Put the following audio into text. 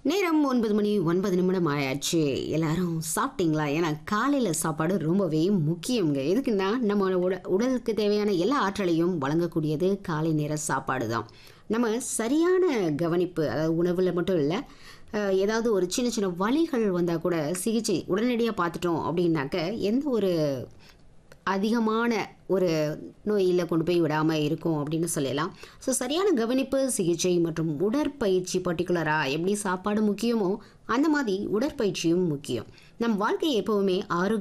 நேரம் ஒன்பது மணி ஒன்பது நிமிடம் ஆயாச்சு எல்லாரும் சாப்பிட்டீங்களா ஏன்னா காலையில் சாப்பாடு ரொம்பவே முக்கியங்க எதுக்குன்னா நம்ம உட உடலுக்கு தேவையான எல்லா ஆற்றலையும் வழங்கக்கூடியது காலை நேர சாப்பாடு தான் நம்ம சரியான கவனிப்பு அதாவது உணவில் மட்டும் இல்லை அஹ், ஏதாவது ஒரு சின்ன சின்ன வலிகள் வந்தால் கூட சிகிச்சை உடனடியாக பார்த்துட்டோம் அப்படின்னாக்க எந்த ஒரு அதிகமான ஒரு நோயில் கொண்டு போய் விடாமல் இருக்கும் அப்படின்னு சொல்லலாம் ஸோ சரியான கவனிப்பு சிகிச்சை மற்றும் உடற்பயிற்சி பர்டிகுலராக எப்படி சாப்பாடு முக்கியமோ அந்த மாதிரி உடற்பயிற்சியும் முக்கியம் நம் வாழ்க்கை எப்போவுமே ஆரோக்கிய